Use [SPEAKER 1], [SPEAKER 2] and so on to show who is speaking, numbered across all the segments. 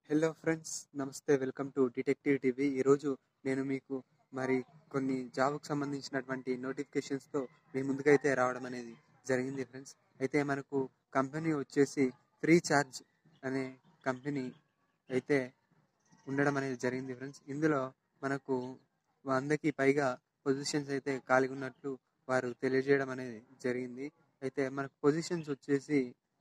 [SPEAKER 1] hello friends నమస్తే welcome to detective TV ఈరోజు నేను మీకు మరి కొన్ని జాబ్కు సంబంధించినటువంటి నోటిఫికేషన్స్తో మీ ముందుకైతే రావడం అనేది జరిగింది ఫ్రెండ్స్ అయితే మనకు కంపెనీ వచ్చేసి ఫ్రీ చార్జ్ అనే కంపెనీ అయితే ఉండడం అనేది జరిగింది ఫ్రెండ్స్ ఇందులో మనకు వందకి పైగా పొజిషన్స్ అయితే ఖాళీ ఉన్నట్లు వారు తెలియజేయడం అనేది జరిగింది అయితే మనకు పొజిషన్స్ వచ్చేసి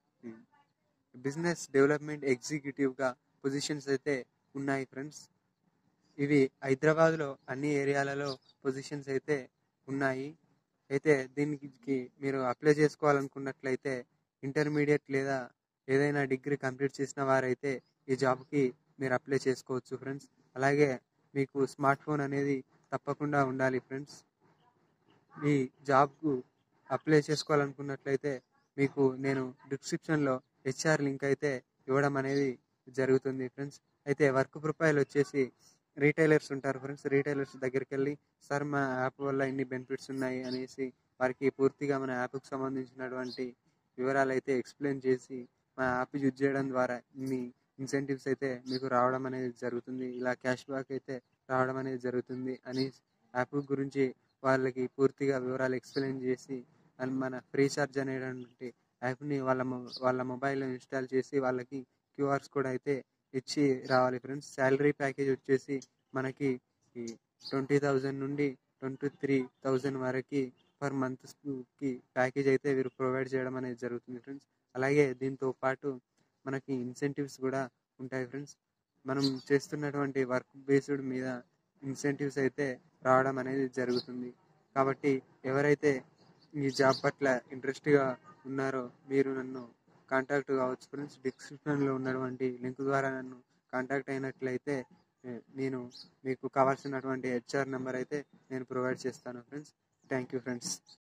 [SPEAKER 1] బిజినెస్ డెవలప్మెంట్ ఎగ్జిక్యూటివ్గా పొజిషన్స్ అయితే ఉన్నాయి ఫ్రెండ్స్ ఇవి హైదరాబాద్లో అన్ని ఏరియాలలో పొజిషన్స్ అయితే ఉన్నాయి అయితే దీనికి మీరు అప్లై చేసుకోవాలనుకున్నట్లయితే ఇంటర్మీడియట్ లేదా ఏదైనా డిగ్రీ కంప్లీట్ చేసిన వారైతే ఈ జాబ్కి మీరు అప్లై చేసుకోవచ్చు ఫ్రెండ్స్ అలాగే మీకు స్మార్ట్ ఫోన్ అనేది తప్పకుండా ఉండాలి ఫ్రెండ్స్ ఈ జాబ్కు అప్లై చేసుకోవాలనుకున్నట్లయితే మీకు నేను డిస్క్రిప్షన్లో హెచ్ఆర్ లింక్ అయితే ఇవ్వడం అనేది జరుగుతుంది ఫ్రెండ్స్ అయితే వర్క్ ప్రొఫైల్ వచ్చేసి రీటైలర్స్ ఉంటారు ఫ్రెండ్స్ రీటైలర్స్ దగ్గరికి వెళ్ళి సార్ మా యాప్ వల్ల ఇన్ని బెనిఫిట్స్ ఉన్నాయి అనేసి వారికి పూర్తిగా మన యాప్కి సంబంధించినటువంటి వివరాలు అయితే ఎక్స్ప్లెయిన్ చేసి మా యాప్ యూజ్ చేయడం ద్వారా ఇన్ని ఇన్సెంటివ్స్ అయితే మీకు రావడం అనేది జరుగుతుంది ఇలా క్యాష్ బ్యాక్ అయితే రావడం అనేది జరుగుతుంది అని యాప్ గురించి వాళ్ళకి పూర్తిగా వివరాలు ఎక్స్ప్లెయిన్ చేసి అండ్ మన ఫ్రీ చార్జ్ అనేటువంటి యాప్ని వాళ్ళ మొ- వాళ్ళ మొబైల్లో ఇన్స్టాల్ చేసి వాళ్ళకి క్యూఆర్స్ కూడా అయితే ఇచ్చి రావాలి ఫ్రెండ్స్ శాలరీ ప్యాకేజ్ వచ్చేసి మనకి ట్వంటీ థౌజండ్ నుండి ట్వంటీ త్రీ థౌజండ్ వరకు పర్ మంత్కి ప్యాకేజ్ అయితే వీరు ప్రొవైడ్ చేయడం అనేది జరుగుతుంది ఫ్రెండ్స్ అలాగే దీంతో పాటు మనకి ఇన్సెంటివ్స్ కూడా ఉంటాయి ఫ్రెండ్స్ మనం చేస్తున్నటువంటి వర్క్ బేస్డ్ మీద ఇన్సెంటివ్స్ అయితే రావడం అనేది జరుగుతుంది కాబట్టి ఎవరైతే ఈ జాబ్ పట్ల ఇంట్రెస్ట్గా ఉన్నారో మీరు నన్ను కాంటాక్ట్ కావచ్చు ఫ్రెండ్స్ డిస్క్రిప్షన్లో ఉన్నటువంటి లింక్ ద్వారా నన్ను కాంటాక్ట్ అయినట్లయితే ఏ, నేను మీకు కావాల్సినటువంటి హెచ్ఆర్ నెంబర్ అయితే నేను ప్రొవైడ్ చేస్తాను ఫ్రెండ్స్ థ్యాంక్ యూ ఫ్రెండ్స్